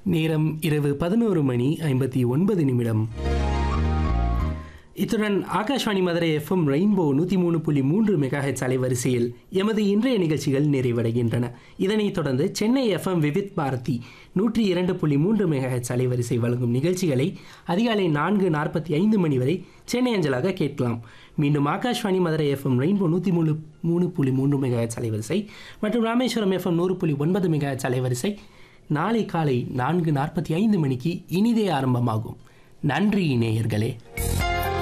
நேரம் இரவு பதினோரு மணி ஐம்பத்தி ஒன்பது நிமிடம் இத்துடன் ஆகாஷ்வாணி மதுரை எஃப்எம் ரெயின்போ நூற்றி மூணு புள்ளி மூன்று மெகாஹெச் அலைவரிசையில் எமது இன்றைய நிகழ்ச்சிகள் நிறைவடைகின்றன இதனைத் தொடர்ந்து சென்னை எஃப்எம் விவித் பாரதி நூற்றி இரண்டு புள்ளி மூன்று மெகாஹெச் அலைவரிசை வழங்கும் நிகழ்ச்சிகளை அதிகாலை நான்கு நாற்பத்தி ஐந்து மணி வரை சென்னை அஞ்சலாக கேட்கலாம் மீண்டும் ஆகாஷ்வாணி மதுரை எஃப்எம் ரெயின்போ நூற்றி மூணு மூணு புள்ளி மூன்று மெகாஹெச் அலைவரிசை மற்றும் ராமேஸ்வரம் எஃப்எம் நூறு புள்ளி ஒன்பது மெகாஹெச் அலைவரிசை நாளை காலை நான்கு நாற்பத்தி ஐந்து மணிக்கு இனிதே ஆரம்பமாகும் நன்றி நேயர்களே